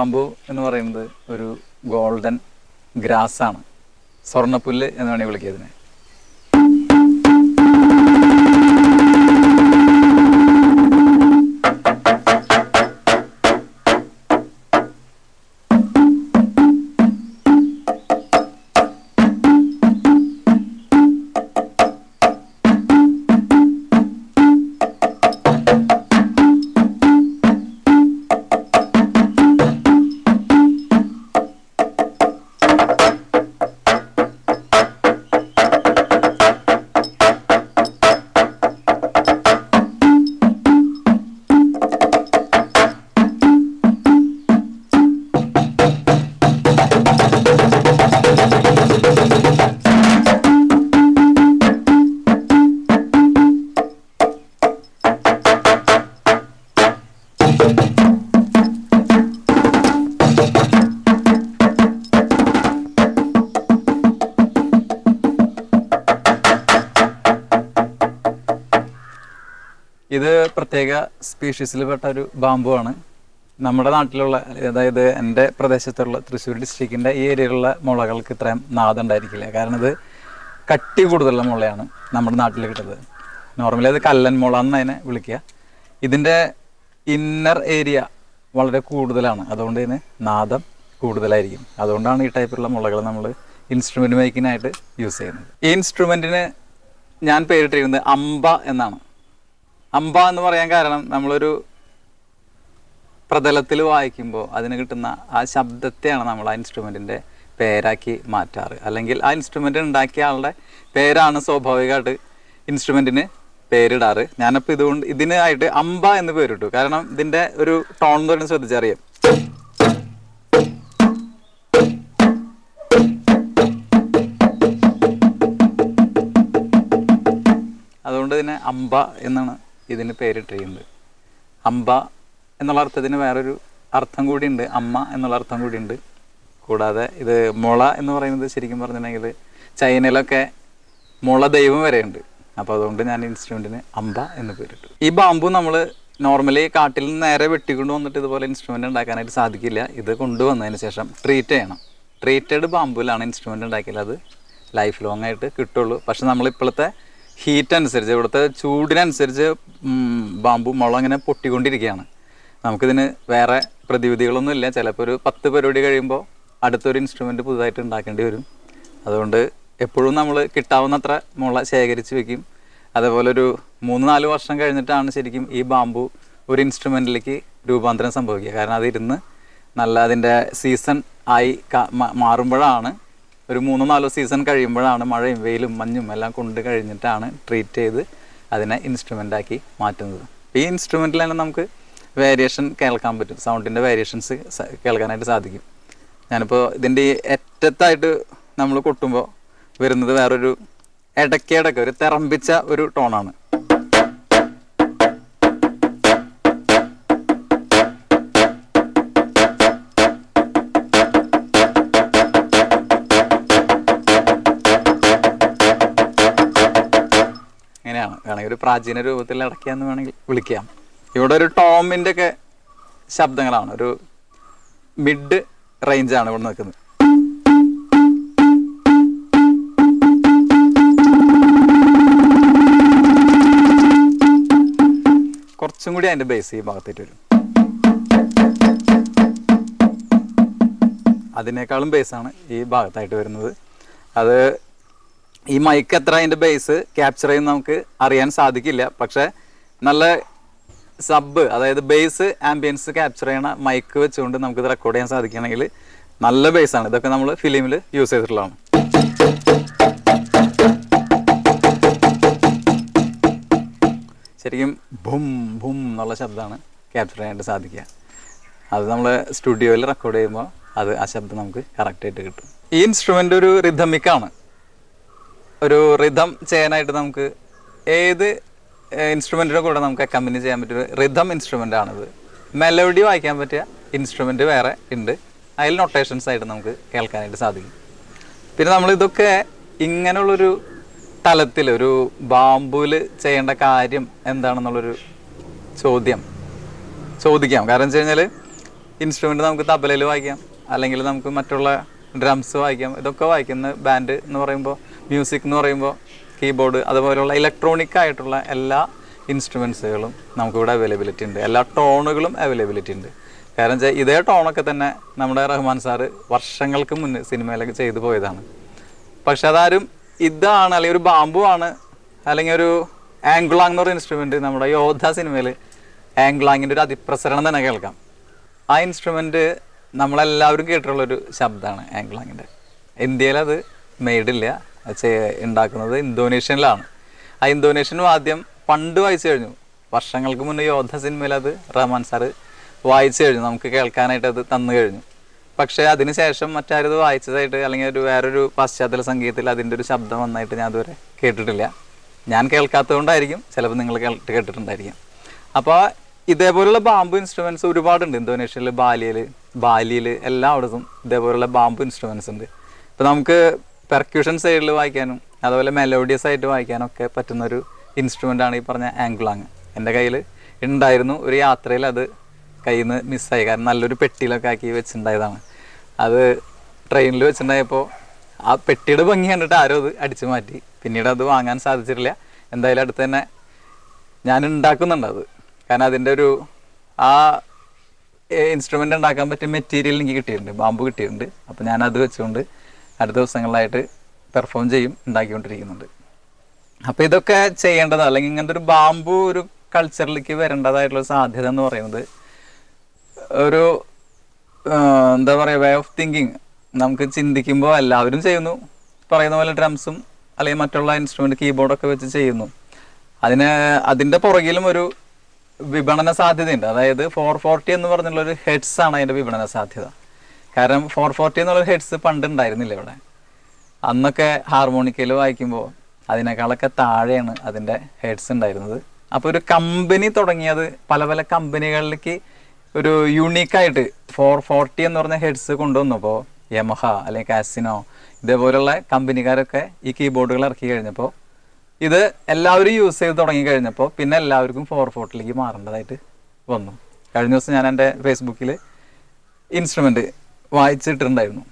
bamboo എന്ന് പറയുന്നത് ഒരു ഗോൾഡൻ ഗ്രാസ് ആണ് സ്വർണ്ണപ്പുല്ല് എന്ന് വേണമെങ്കിൽ വിളിക്കുക ഇതിനെ ഇത് പ്രത്യേക സ്പീഷീസിൽപ്പെട്ട ഒരു ബാമ്പു ആണ് നമ്മുടെ നാട്ടിലുള്ള അതായത് എൻ്റെ പ്രദേശത്തുള്ള തൃശ്ശൂർ ഡിസ്ട്രിക്റ്റിൻ്റെ ഈ ഏരിയയിലുള്ള മുളകൾക്ക് ഇത്രയും നാദം ഉണ്ടായിരിക്കില്ല കാരണം ഇത് കട്ടി കൂടുതലുള്ള മുളയാണ് നമ്മുടെ നാട്ടിൽ കിട്ടുന്നത് നോർമലി അത് കല്ലൻ മുള എന്ന് അതിനെ വിളിക്കുക ഇതിൻ്റെ ഇന്നർ ഏരിയ വളരെ കൂടുതലാണ് അതുകൊണ്ട് ഇതിന് നാദം കൂടുതലായിരിക്കും അതുകൊണ്ടാണ് ഈ ടൈപ്പിലുള്ള മുളകൾ നമ്മൾ ഇൻസ്ട്രുമെൻറ്റ് മേക്കിങ്ങിനായിട്ട് യൂസ് ചെയ്യുന്നത് ഈ ഇൻസ്ട്രുമെൻറ്റിന് ഞാൻ പേരിട്ടിരിക്കുന്നത് അമ്പ എന്നാണ് അമ്പ എന്ന് പറയാൻ കാരണം നമ്മളൊരു പ്രതലത്തിൽ വായിക്കുമ്പോൾ അതിന് കിട്ടുന്ന ആ ശബ്ദത്തെയാണ് നമ്മൾ ആ ഇൻസ്ട്രുമെൻറ്റിൻ്റെ പേരാക്കി മാറ്റാറ് അല്ലെങ്കിൽ ആ ഇൻസ്ട്രുമെൻ്റ് ഉണ്ടാക്കിയ ആളുടെ പേരാണ് സ്വാഭാവികമായിട്ട് ഇൻസ്ട്രുമെൻറ്റിന് പേരിടാറ് ഞാനപ്പോൾ ഇതുകൊണ്ട് ഇതിനായിട്ട് അമ്പ എന്ന് പേരിട്ടു കാരണം ഇതിൻ്റെ ഒരു ടോൺ എന്ന് പറയുന്നത് ശ്രദ്ധിച്ചറിയാം അതുകൊണ്ട് ഇതിനെ അമ്പ എന്നാണ് ഇതിന് പേരിട്ടിരിക്കുന്നത് അമ്പ എന്നുള്ള അർത്ഥത്തിന് വേറൊരു അർത്ഥം കൂടിയുണ്ട് അമ്മ എന്നുള്ള അർത്ഥം കൂടിയുണ്ട് കൂടാതെ ഇത് മുള എന്ന് പറയുന്നത് ശരിക്കും പറഞ്ഞിട്ടുണ്ടെങ്കിൽ ചൈനയിലൊക്കെ മുള ദൈവം വരെയുണ്ട് അപ്പോൾ അതുകൊണ്ട് ഞാൻ ഇൻസ്ട്രുമെൻറ്റിന് അമ്പ എന്ന് പേരിട്ടു ഈ ബാമ്പു നമ്മൾ നോർമലി കാട്ടിൽ നിന്ന് നേരെ വെട്ടിക്കൊണ്ട് വന്നിട്ട് ഇതുപോലെ ഇൻസ്ട്രുമെൻ്റ് ഉണ്ടാക്കാനായിട്ട് സാധിക്കില്ല ഇത് കൊണ്ടുവന്നതിന് ശേഷം ട്രീറ്റ് ചെയ്യണം ട്രീറ്റഡ് ബാമ്പുവിലാണ് ഇൻസ്ട്രുമെൻ്റ് ഉണ്ടാക്കിയാൽ അത് ലൈഫ് ലോങ് ആയിട്ട് കിട്ടുള്ളൂ പക്ഷെ നമ്മൾ ഇപ്പോഴത്തെ ഹീറ്റ് അനുസരിച്ച് ഇവിടുത്തെ ചൂടിനനുസരിച്ച് ഉം, ബാമ്പു മുള ഇങ്ങനെ പൊട്ടിക്കൊണ്ടിരിക്കുകയാണ് നമുക്കിതിന് വേറെ പ്രതിവിധികളൊന്നും ഇല്ല ചിലപ്പോൾ ഒരു പത്ത് പരിപാടി കഴിയുമ്പോൾ അടുത്തൊരു ഇൻസ്ട്രുമെൻ്റ് പുതുതായിട്ട് ഉണ്ടാക്കേണ്ടി വരും അതുകൊണ്ട് എപ്പോഴും നമ്മൾ കിട്ടാവുന്നത്ര മുള ശേഖരിച്ച് വെക്കും അതേപോലെ ഒരു മൂന്ന് നാല് വർഷം കഴിഞ്ഞിട്ടാണ് ശരിക്കും ഈ ബാമ്പു ഒരു ഇൻസ്ട്രുമെൻറ്റിലേക്ക് രൂപാന്തരം സംഭവിക്കുക കാരണം അതിരുന്ന് നല്ല അതിൻ്റെ സീസൺ ആയി ക- മ- മാറുമ്പോഴാണ് ഒരു മൂന്നോ നാലോ സീസൺ കഴിയുമ്പോഴാണ് മഴയും വെയിലും മഞ്ഞും എല്ലാം കൊണ്ട് കഴിഞ്ഞിട്ടാണ് ട്രീറ്റ് ചെയ്ത് അതിനെ ഇൻസ്ട്രുമെൻ്റ് ആക്കി മാറ്റുന്നത് ഈ ഇൻസ്ട്രുമെൻറ്റിൽ തന്നെ നമുക്ക് വേരിയേഷൻ കേൾക്കാൻ പറ്റും സൗണ്ടിൻ്റെ വേരിയേഷൻസ് കേൾക്കാനായിട്ട് സാധിക്കും ഞാനിപ്പോൾ ഇതിൻ്റെ ഈ അറ്റത്തായിട്ട് നമ്മൾ കൊട്ടുമ്പോൾ വരുന്നത് വേറൊരു ഇടയ്ക്കിടയ്ക്ക് ഒരു തിറമ്പിച്ച ഒരു ടോണാണ് അങ്ങനെയാണ് വേണമെങ്കിൽ ഒരു പ്രാചീന രൂപത്തിൽ ഇടയ്ക്കാന്ന് വേണമെങ്കിൽ വിളിക്കാം ഇവിടെ ഒരു ടോമിൻ്റെ ഒക്കെ ശബ്ദങ്ങളാണ് ഒരു മിഡ് റേഞ്ചാണ് ഇവിടെ നിൽക്കുന്നത് കുറച്ചും കൂടി അതിൻ്റെ ബേസ് ഈ ഭാഗത്തേക്ക് വരും അതിനേക്കാളും ബേസാണ് ഈ ഭാഗത്തായിട്ട് വരുന്നത് അത് ഈ മൈക്ക് എത്ര അതിൻ്റെ ബേസ് ക്യാപ്ചർ ചെയ്യുന്ന നമുക്ക് അറിയാൻ സാധിക്കില്ല പക്ഷേ നല്ല സബ് അതായത് ബേസ് ആംബിയൻസ് ക്യാപ്ചർ ചെയ്യണ മൈക്ക് വെച്ചുകൊണ്ട് നമുക്കിത് റെക്കോർഡ് ചെയ്യാൻ സാധിക്കുകയാണെങ്കിൽ നല്ല ബേസാണ് ഇതൊക്കെ നമ്മൾ ഫിലിമിൽ യൂസ് ചെയ്തിട്ടുള്ളതാണ് ശരിക്കും ഭും ഭും എന്നുള്ള ശബ്ദമാണ് ക്യാപ്ചർ ചെയ്യാനായിട്ട് സാധിക്കുക അത് നമ്മൾ സ്റ്റുഡിയോയിൽ റെക്കോർഡ് ചെയ്യുമ്പോൾ അത് ആ ശബ്ദം നമുക്ക് കറക്റ്റായിട്ട് കിട്ടും ഈ ഇൻസ്ട്രുമെൻ്റ് ഒരു റിഥമിക്കാണ് ഒരു റിഥം ചെയ്യാനായിട്ട് നമുക്ക് ഏത് ഇൻസ്ട്രുമെൻറ്റിൻ്റെ കൂടെ നമുക്ക് കമ്പനി ചെയ്യാൻ പറ്റിയ റിഥം ഇൻസ്ട്രുമെൻ്റ് ആണിത് മെലഡി വായിക്കാൻ പറ്റിയ ഇൻസ്ട്രുമെൻ്റ് വേറെ ഉണ്ട് അതിൽ നൊട്ടേഷൻസ് ആയിട്ട് നമുക്ക് കേൾക്കാനായിട്ട് സാധിക്കും പിന്നെ നമ്മൾ ഇതൊക്കെ ഇങ്ങനെയുള്ളൊരു തലത്തിൽ ഒരു ബാമ്പൂല് ചെയ്യേണ്ട കാര്യം എന്താണെന്നുള്ളൊരു ചോദ്യം ചോദിക്കാം കാരണം വെച്ച് കഴിഞ്ഞാൽ ഇൻസ്ട്രുമെൻ്റ് നമുക്ക് തബലയിൽ വായിക്കാം അല്ലെങ്കിൽ നമുക്ക് മറ്റുള്ള ഡ്രംസ് വായിക്കാം ഇതൊക്കെ വായിക്കുന്ന ബാൻഡ് എന്ന് പറയുമ്പോൾ മ്യൂസിക് എന്ന് പറയുമ്പോൾ കീബോർഡ് അതുപോലുള്ള ഇലക്ട്രോണിക് ആയിട്ടുള്ള എല്ലാ ഇൻസ്ട്രുമെൻസുകളും നമുക്കിവിടെ അവൈലബിലിറ്റി ഉണ്ട് എല്ലാ ടോണുകളും അവൈലബിലിറ്റി ഉണ്ട് കാരണം വെച്ചാൽ ഇതേ ടോണൊക്കെ തന്നെ നമ്മുടെ റഹ്മാൻ സാറ് വർഷങ്ങൾക്ക് മുന്നേ സിനിമയിലൊക്കെ ചെയ്തു പോയതാണ് പക്ഷെ അതാരും ഇതാണ് അല്ലെങ്കിൽ ഒരു ബാമ്പു ആണ് അല്ലെങ്കിൽ ഒരു ആംഗ്ലാങ് എന്ന് പറയുന്ന ഇൻസ്ട്രുമെന്റ് നമ്മുടെ യോദ്ധ സിനിമയിൽ ആംഗ്ലാങ്ങിൻ്റെ ഒരു അതിപ്രസരണം തന്നെ കേൾക്കാം ആ ഇൻസ്ട്രുമെന്റ് നമ്മളെല്ലാവരും കേട്ടിട്ടുള്ളൊരു ശബ്ദമാണ് ആംഗ്ലാങ്ങിൻ്റെ ഇന്ത്യയിൽ അത് മെയ്ഡില്ല അത് ചെയ്യ- ഉണ്ടാക്കുന്നത് ഇന്തോനേഷ്യനിലാണ് ആ ഇന്തോനേഷ്യൻ വാദ്യം പണ്ട് വായിച്ചു കഴിഞ്ഞു വർഷങ്ങൾക്ക് മുന്നേ യോദ്ധ സിനിമയിൽ അത് റഹ്മാൻ സാറ് വായിച്ചു കഴിഞ്ഞു നമുക്ക് കേൾക്കാനായിട്ട് അത് തന്നു കഴിഞ്ഞു പക്ഷേ അതിനുശേഷം മറ്റാരത് വായിച്ചതായിട്ട് അല്ലെങ്കിൽ ഒരു വേറൊരു പാശ്ചാത്യ സംഗീതത്തിൽ അതിൻ്റെ ഒരു ശബ്ദം വന്നായിട്ട് ഞാൻ അതുവരെ കേട്ടിട്ടില്ല ഞാൻ കേൾക്കാത്തതുകൊണ്ടായിരിക്കും ചിലപ്പോൾ നിങ്ങൾ കേട്ട് കേട്ടിട്ടുണ്ടായിരിക്കും അപ്പോൾ ഇതേപോലുള്ള ബാമ്പു ഇൻസ്ട്രുമെൻറ്റ്സ് ഒരുപാടുണ്ട് ഇന്തോനേഷ്യയിൽ ബാലിയിൽ ബാലിയിൽ എല്ലായിടത്തും ഇതേപോലുള്ള ബാമ്പു ഇൻസ്ട്രുമെൻറ്റ്സ് ഉണ്ട് ഇപ്പോൾ നമുക്ക് പെർക്യൂഷൻ സൈഡിൽ വായിക്കാനും അതുപോലെ മെലോഡിയസ് ആയിട്ട് വായിക്കാനും ഒക്കെ പറ്റുന്ന ഒരു ഇൻസ്ട്രുമെൻ്റ് ആണ് ഈ പറഞ്ഞ ആംഗ്ലാങ് എൻ്റെ കയ്യിൽ ഉണ്ടായിരുന്നു ഒരു യാത്രയിൽ അത് കയ്യിൽ നിന്ന് മിസ്സായി കാരണം നല്ലൊരു പെട്ടിയിലൊക്കെ ആക്കി വെച്ചിട്ടുണ്ടായതാണ് അത് ട്രെയിനിൽ വെച്ചിട്ടുണ്ടായപ്പോൾ ആ പെട്ടിയുടെ ഭംഗി കണ്ടിട്ട് ആരോ അത് അടിച്ചു മാറ്റി പിന്നീട് അത് വാങ്ങാൻ സാധിച്ചിട്ടില്ല എന്തായാലും അടുത്ത് തന്നെ ഞാൻ ഉണ്ടാക്കുന്നുണ്ട് അത് കാരണം അതിൻ്റെ ഒരു ആ ഇൻസ്ട്രുമെൻ്റ് ഉണ്ടാക്കാൻ പറ്റിയ മെറ്റീരിയൽ എനിക്ക് കിട്ടിയിട്ടുണ്ട് ബാമ്പു കിട്ടിയിട്ടുണ്ട് അപ്പോൾ ഞാൻ അത് വെച്ചുകൊണ്ട് അടുത്ത ദിവസങ്ങളിലായിട്ട് പെർഫോം ചെയ്യും ഉണ്ടാക്കിക്കൊണ്ടിരിക്കുന്നുണ്ട് അപ്പോൾ ഇതൊക്കെ ചെയ്യേണ്ടത് അല്ലെങ്കിൽ ഇങ്ങനത്തെ ഒരു ബാമ്പു ഒരു കൾച്ചറിലേക്ക് വരേണ്ടതായിട്ടുള്ള സാധ്യത എന്ന് പറയുന്നത് ഒരു ആ, എന്താ പറയുക വേ ഓഫ് തിങ്കിങ് നമുക്ക് ചിന്തിക്കുമ്പോൾ എല്ലാവരും ചെയ്യുന്നു പറയുന്ന പോലെ ഡ്രംസും അല്ലെങ്കിൽ മറ്റുള്ള ഇൻസ്ട്രുമെന്റ് കീബോർഡൊക്കെ വെച്ച് ചെയ്യുന്നു അതിന് അതിൻ്റെ പുറകിലും ഒരു വിപണന സാധ്യതയുണ്ട് അതായത് ഫോർ ഫോർട്ടി എന്ന് പറഞ്ഞുള്ള ഒരു ഹെഡ്സ് ആണ് അതിൻ്റെ വിപണന സാധ്യത കാരണം ഫോർ ഫോർട്ടി എന്നുള്ള ഹെഡ്സ് പണ്ട് ഉണ്ടായിരുന്നില്ല ഇവിടെ അന്നൊക്കെ ഹാർമോണിക്കയിൽ വായിക്കുമ്പോൾ അതിനേക്കാളൊക്കെ താഴെയാണ് അതിൻ്റെ ഹെഡ്സ് ഉണ്ടായിരുന്നത് അപ്പോൾ ഒരു കമ്പനി തുടങ്ങിയത് പല പല കമ്പനികളിലേക്ക് ഒരു യുണീക്കായിട്ട് ഫോർ ഫോർട്ടി എന്ന് പറഞ്ഞ ഹെഡ്സ് കൊണ്ടുവന്നപ്പോൾ യമഹ അല്ലെങ്കിൽ കാസിനോ ഇതേപോലുള്ള കമ്പനിക്കാരൊക്കെ ഈ കീബോർഡുകൾ ഇറക്കി കഴിഞ്ഞപ്പോൾ ഇത് എല്ലാവരും യൂസ് ചെയ്ത് തുടങ്ങി കഴിഞ്ഞപ്പോൾ പിന്നെ എല്ലാവർക്കും ഫോർ ഫോർട്ടിലേക്ക് മാറേണ്ടതായിട്ട് വന്നു കഴിഞ്ഞ ദിവസം ഞാൻ എൻ്റെ ഫേസ്ബുക്കിൽ ഇൻസ്ട്രുമെൻ്റ് വായിച്ചിട്ടുണ്ടായിരുന്നു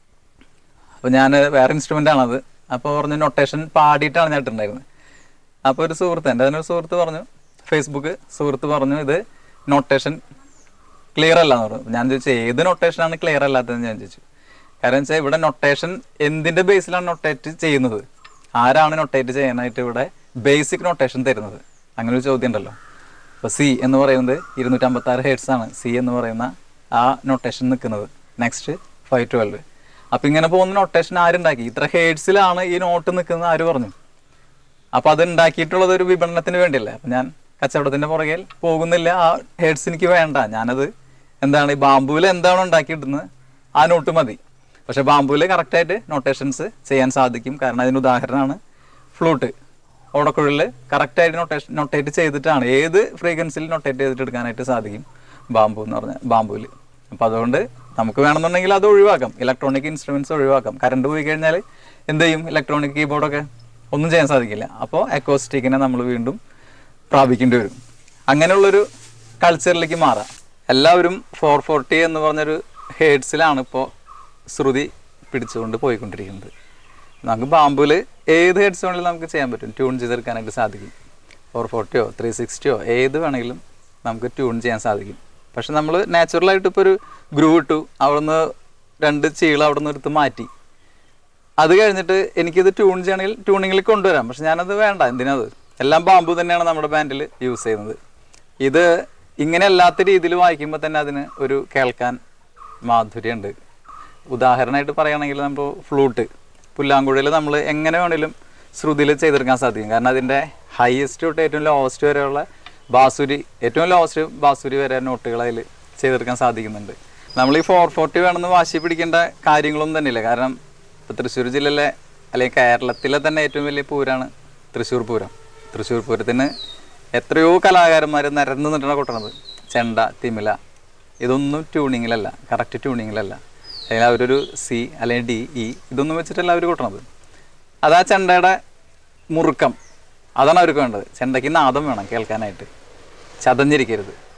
അപ്പോൾ ഞാൻ വേറെ ഇൻസ്ട്രുമെൻ്റ് ആണത് അപ്പോൾ പറഞ്ഞു നൊട്ടേഷൻ പാടിയിട്ടാണ് ഞാൻ ഇട്ടിട്ടുണ്ടായിരുന്നത് അപ്പോൾ ഒരു സുഹൃത്ത് എൻ്റെ അതിനൊരു സുഹൃത്ത് പറഞ്ഞു ഫേസ്ബുക്ക് സുഹൃത്ത് പറഞ്ഞു ഇത് നൊട്ടേഷൻ ക്ലിയർ അല്ല എന്ന് പറഞ്ഞു ഞാൻ ചോദിച്ചു ഏത് നൊട്ടേഷനാണ് ക്ലിയർ അല്ലാത്തതെന്ന് ഞാൻ ചോദിച്ചു കാരണം വെച്ചാൽ ഇവിടെ നൊട്ടേഷൻ എന്തിൻ്റെ ബേസിലാണ് നൊട്ടേറ്റ് ചെയ്യുന്നത് ആരാണ് നൊട്ടേറ്റ് ചെയ്യാനായിട്ട് ഇവിടെ ബേസിക് നൊട്ടേഷൻ തരുന്നത് അങ്ങനെ ഒരു ചോദ്യം ഉണ്ടല്ലോ അപ്പോൾ സി എന്ന് പറയുന്നത് ഇരുന്നൂറ്റമ്പത്താറ് ഹെഡ്സ് ആണ് സി എന്ന് പറയുന്ന ആ നൊട്ടേഷൻ നിൽക്കുന്നത് നെക്സ്റ്റ് ഫൈവ് ട്വൽവ് അപ്പം ഇങ്ങനെ പോകുന്ന നൊട്ടേഷൻ ആരുണ്ടാക്കി ഇത്ര ഹെഡ്സിലാണ് ഈ നോട്ട് നിൽക്കുന്നത് ആര് പറഞ്ഞു അപ്പോൾ അത് ഉണ്ടാക്കിയിട്ടുള്ളത് ഒരു വിപണനത്തിന് വേണ്ടിയല്ലേ അപ്പം ഞാൻ കച്ചവടത്തിൻ്റെ പുറകിൽ പോകുന്നില്ല ആ ഹെഡ്സ് എനിക്ക് വേണ്ട ഞാനത് എന്താണ് ഈ ബാമ്പുവിൽ എന്താണോ ഉണ്ടാക്കിയിടുന്നത് ആ നോട്ട് മതി പക്ഷെ ബാമ്പുവിൽ കറക്റ്റായിട്ട് നൊട്ടേഷൻസ് ചെയ്യാൻ സാധിക്കും കാരണം അതിന് ഉദാഹരണമാണ് ഫ്ലൂട്ട് ഓടക്കുഴലിൽ കറക്റ്റായിട്ട് നൊട്ടേഷൻ നൊട്ടേറ്റ് ചെയ്തിട്ടാണ് ഏത് ഫ്രീക്വൻസിയിൽ നൊട്ടേറ്റ് ചെയ്തിട്ട് എടുക്കാനായിട്ട് സാധിക്കും ബാമ്പു എന്ന് പറഞ്ഞ ബാമ്പുവിൽ അപ്പോൾ അതുകൊണ്ട് നമുക്ക് വേണമെന്നുണ്ടെങ്കിൽ അത് ഒഴിവാക്കാം ഇലക്ട്രോണിക് ഇൻസ്ട്രുമെൻറ്റ്സ് ഒഴിവാക്കാം കറണ്ട് പോയി കഴിഞ്ഞാൽ എന്ത് ചെയ്യും ഇലക്ട്രോണിക് കീബോർഡൊക്കെ ഒന്നും ചെയ്യാൻ സാധിക്കില്ല അപ്പോൾ അക്കോസ്റ്റിക്കിനെ നമ്മൾ വീണ്ടും പ്രാപിക്കേണ്ടി വരും അങ്ങനെയുള്ളൊരു കൾച്ചറിലേക്ക് മാറാം എല്ലാവരും ഫോർ ഫോർട്ടി എന്ന് പറഞ്ഞൊരു ഹേഡ്സിലാണ് ഇപ്പോൾ ശ്രുതി പിടിച്ചുകൊണ്ട് പോയിക്കൊണ്ടിരിക്കുന്നത് നമുക്ക് ബാമ്പുവിൽ ഏത് ഹെഡ്സ് വേണമെങ്കിലും നമുക്ക് ചെയ്യാൻ പറ്റും ട്യൂൺ ചെയ്തെടുക്കാനായിട്ട് സാധിക്കും ഫോർ ഫോർട്ടിയോ ത്രീ സിക്സ്റ്റിയോ ഏത് വേണമെങ്കിലും നമുക്ക് ട്യൂൺ ചെയ്യാൻ സാധിക്കും പക്ഷെ നമ്മൾ നാച്ചുറലായിട്ട് ഇപ്പോൾ ഒരു ഗ്രൂ ഇട്ടു അവിടുന്ന് രണ്ട് ചീള അവിടെ നിന്ന് എടുത്ത് മാറ്റി അത് കഴിഞ്ഞിട്ട് എനിക്കിത് ട്യൂൺ ചെയ്യണമെങ്കിൽ ട്യൂണിങ്ങിൽ കൊണ്ടുവരാം പക്ഷെ ഞാനത് വേണ്ട എന്തിനത് എല്ലാം ബാമ്പു തന്നെയാണ് നമ്മുടെ ബാൻഡിൽ യൂസ് ചെയ്യുന്നത് ഇത് ഇങ്ങനെ അല്ലാത്ത രീതിയിൽ വായിക്കുമ്പോൾ തന്നെ അതിന് ഒരു കേൾക്കാൻ മാധുര്യമുണ്ട് ഉദാഹരണമായിട്ട് പറയുകയാണെങ്കിൽ നമ്മൾ ഫ്ലൂട്ട് പുല്ലാങ്കുഴയിൽ നമ്മൾ എങ്ങനെ വേണമെങ്കിലും ശ്രുതിയിൽ ചെയ്തെടുക്കാൻ സാധിക്കും കാരണം അതിൻ്റെ ഹയസ്റ്റ് തൊട്ട് ഏറ്റവും ലോവസ്റ്റ് വരെയുള്ള ബാസുരി ഏറ്റവും ലോവസ്റ്റ് ബാസുരി വരെ നോട്ടുകൾ അതിൽ ചെയ്തെടുക്കാൻ സാധിക്കുന്നുണ്ട് നമ്മൾ ഈ ഫോർ ഫോർട്ടി വേണമെന്ന് വാശി പിടിക്കേണ്ട കാര്യങ്ങളൊന്നും തന്നെയില്ല കാരണം ഇപ്പോൾ തൃശ്ശൂർ ജില്ലയിലെ അല്ലെങ്കിൽ കേരളത്തിലെ തന്നെ ഏറ്റവും വലിയ പൂരാണ് തൃശ്ശൂർ പൂരം തൃശ്ശൂർ പൂരത്തിന് എത്രയോ കലാകാരന്മാർ നിരന്ന് നിന്നിട്ടാണ് കൊട്ടണത് ചെണ്ട തിമില ഇതൊന്നും ട്യൂണിങ്ങിലല്ല കറക്റ്റ് ട്യൂണിങ്ങിലല്ല അല്ലെങ്കിൽ അവരൊരു സി അല്ലെങ്കിൽ ഡി ഇ ഇതൊന്നും വെച്ചിട്ടല്ല അവർ കൊട്ടണത് അത് ആ ചെണ്ടയുടെ മുറുക്കം അതാണ് അവർക്ക് വേണ്ടത് ചെണ്ടയ്ക്ക് നാദം വേണം കേൾക്കാനായിട്ട് ചതഞ്ഞിരിക്കരുത്